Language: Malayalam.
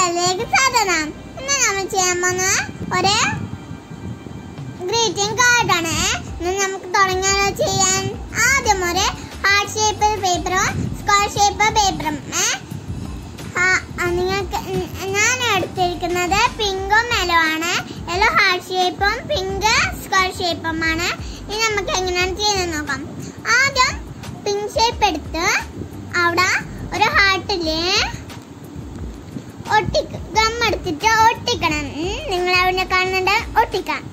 ചാനലിലേക്ക് സ്വാഗതം ഇന്ന് നമ്മൾ ചെയ്യാൻ പോകുന്ന ഒരു ഗ്രീറ്റിംഗ് കാർഡാണ് ഇന്ന് നമുക്ക് തുടങ്ങാനോ ചെയ്യാൻ ആദ്യം ഒരു ഹാർട്ട് ഷേപ്പ് പേപ്പറും സ്ക്വയർ ഷേപ്പ് പേപ്പറും നിങ്ങൾക്ക് ഞാൻ എടുത്തിരിക്കുന്നത് പിങ്കും യെല്ലോ ആണ് യെല്ലോ ഹാർട്ട് ഷേപ്പും പിങ്ക് സ്ക്വയർ ഷേപ്പുമാണ് ഇനി നമുക്ക് എങ്ങനെയാണ് ചെയ്യുന്നത് നോക്കാം ആദ്യം പിങ്ക് ഷേപ്പ് എടുത്ത് അവിടെ ഒരു ഹാർട്ടില് ഒട്ടിക്ക ഗം എടുത്തിട്ട് ഒട്ടിക്കണം നിങ്ങൾ അവിടെ കാണുന്നുണ്ട് ഒട്ടിക്കാം